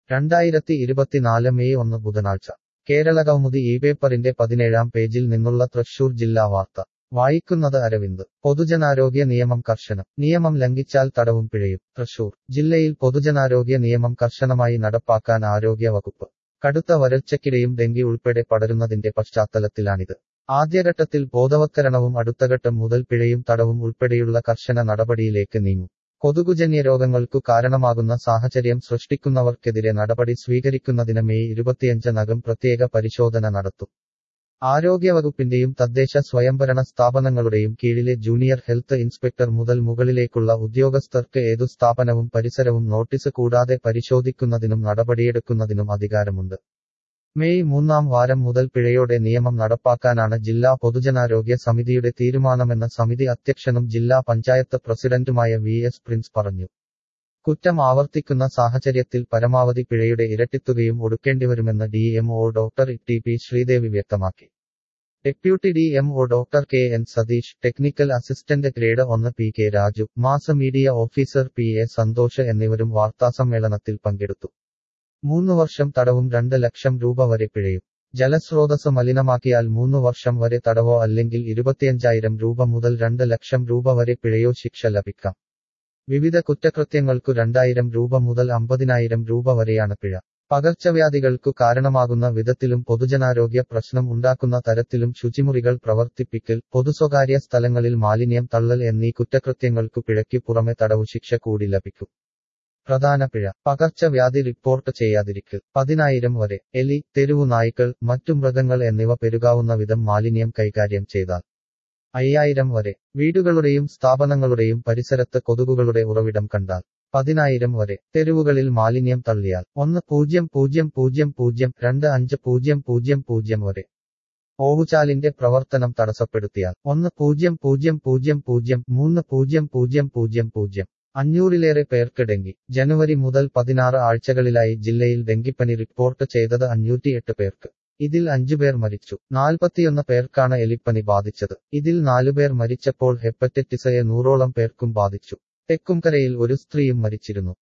രണ്ടായിരത്തി ഇരുപത്തിനാല് മെയ് ഒന്ന് ബുധനാഴ്ച കേരളകൗമുദി ഈ പേപ്പറിന്റെ പതിനേഴാം പേജിൽ നിന്നുള്ള തൃശൂർ ജില്ലാ വാർത്ത വായിക്കുന്നത് അരവിന്ദ് പൊതുജനാരോഗ്യ നിയമം കർശനം നിയമം ലംഘിച്ചാൽ തടവും പിഴയും തൃശൂർ ജില്ലയിൽ പൊതുജനാരോഗ്യ നിയമം കർശനമായി നടപ്പാക്കാൻ ആരോഗ്യ വകുപ്പ് കടുത്ത വരൾച്ചയ്ക്കിടെയും ഡെങ്കി ഉൾപ്പെടെ പടരുന്നതിന്റെ പശ്ചാത്തലത്തിലാണിത് ആദ്യഘട്ടത്തിൽ ബോധവത്കരണവും അടുത്തഘട്ടം മുതൽ പിഴയും തടവും ഉൾപ്പെടെയുള്ള കർശന നടപടിയിലേക്ക് നീങ്ങും കൊതുകുജന്യ രോഗങ്ങൾക്കു കാരണമാകുന്ന സാഹചര്യം സൃഷ്ടിക്കുന്നവർക്കെതിരെ നടപടി സ്വീകരിക്കുന്നതിന് മെയ് ഇരുപത്തിയഞ്ചിനകം പ്രത്യേക പരിശോധന നടത്തും ആരോഗ്യവകുപ്പിന്റെയും തദ്ദേശ സ്വയംഭരണ സ്ഥാപനങ്ങളുടെയും കീഴിലെ ജൂനിയർ ഹെൽത്ത് ഇൻസ്പെക്ടർ മുതൽ മുകളിലേക്കുള്ള ഉദ്യോഗസ്ഥർക്ക് ഏതു സ്ഥാപനവും പരിസരവും നോട്ടീസ് കൂടാതെ പരിശോധിക്കുന്നതിനും നടപടിയെടുക്കുന്നതിനും അധികാരമുണ്ട് മെയ് മൂന്നാം വാരം മുതൽ പിഴയോടെ നിയമം നടപ്പാക്കാനാണ് ജില്ലാ പൊതുജനാരോഗ്യ സമിതിയുടെ തീരുമാനമെന്ന് സമിതി അധ്യക്ഷനും ജില്ലാ പഞ്ചായത്ത് പ്രസിഡന്റുമായ വി എസ് പ്രിൻസ് പറഞ്ഞു കുറ്റം ആവർത്തിക്കുന്ന സാഹചര്യത്തിൽ പരമാവധി പിഴയുടെ ഇരട്ടിത്തുകയും ഒടുക്കേണ്ടിവരുമെന്ന് D M O doctor T P Sreedevi വ്യക്തമാക്കി deputy D M O doctor K N Satheesh technical assistant grade ഒന്ന് P K Raju mass media officer P A Santhosh എന്നിവരും വാർത്താസമ്മേളനത്തിൽ പങ്കെടുത്തു മൂന്ന് വർഷം തടവും രണ്ട് ലക്ഷം രൂപ വരെ പിഴയും ജലസ്രോതസ് മലിനമാക്കിയാൽ മൂന്ന് വർഷം വരെ തടവോ അല്ലെങ്കിൽ ഇരുപത്തിയഞ്ചായിരം രൂപ മുതൽ രണ്ട് ലക്ഷം രൂപ വരെ പിഴയോ ശിക്ഷ ലഭിക്കാം വിവിധ കുറ്റകൃത്യങ്ങൾക്കു രണ്ടായിരം രൂപ മുതൽ അമ്പതിനായിരം രൂപ വരെയാണ് പിഴ പകർച്ചവ്യാധികൾക്കു കാരണമാകുന്ന വിധത്തിലും പൊതുജനാരോഗ്യ പ്രശ്നം ഉണ്ടാക്കുന്ന തരത്തിലും ശുചിമുറികൾ പ്രവർത്തിപ്പിക്കൽ പൊതുസ്വകാര്യ സ്ഥലങ്ങളിൽ മാലിന്യം തള്ളൽ എന്നീ കുറ്റകൃത്യങ്ങൾക്കു പിഴയ്ക്കു പുറമെ തടവു ശിക്ഷ കൂടി ലഭിക്കും പ്രധാന പിഴ പകർച്ചവ്യാധി റിപ്പോർട്ട് ചെയ്യാതിരിക്കൽ പതിനായിരം വരെ എലി തെരുവു നായ്ക്കൾ മറ്റു മൃഗങ്ങൾ എന്നിവ പെരുകാവുന്ന വിധം മാലിന്യം കൈകാര്യം ചെയ്താൽ അയ്യായിരം വരെ വീടുകളുടെയും സ്ഥാപനങ്ങളുടെയും പരിസരത്ത് കൊതുകുകളുടെ ഉറവിടം കണ്ടാൽ പതിനായിരം വരെ തെരുവുകളിൽ മാലിന്യം തള്ളിയാൽ ഒന്ന് പൂജ്യം പൂജ്യം പൂജ്യം പൂജ്യം രണ്ട് അഞ്ച് പൂജ്യം പൂജ്യം പൂജ്യം വരെ ഓവുചാലിന്റെ പ്രവർത്തനം തടസ്സപ്പെടുത്തിയാൽ ഒന്ന് പൂജ്യം പൂജ്യം പൂജ്യം പൂജ്യം മൂന്ന് പൂജ്യം പൂജ്യം പൂജ്യം പൂജ്യം അഞ്ഞൂറിലേറെ പേർക്ക് ഡെങ്കി ജനുവരി മുതൽ പതിനാറ് ആഴ്ചകളിലായി ജില്ലയിൽ ഡെങ്കിപ്പനി റിപ്പോർട്ട് ചെയ്തത് അഞ്ഞൂറ്റിയെട്ട് പേർക്ക് ഇതിൽ അഞ്ചുപേർ മരിച്ചു നാൽപ്പത്തിയൊന്ന് പേർക്കാണ് എലിപ്പനി ബാധിച്ചത് ഇതിൽ നാലുപേർ മരിച്ചപ്പോൾ ഹെപ്പറ്റൈറ്റിസ് എ നൂറോളം പേർക്കും ബാധിച്ചു തെക്കുംകരയിൽ ഒരു സ്ത്രീയും മരിച്ചിരുന്നു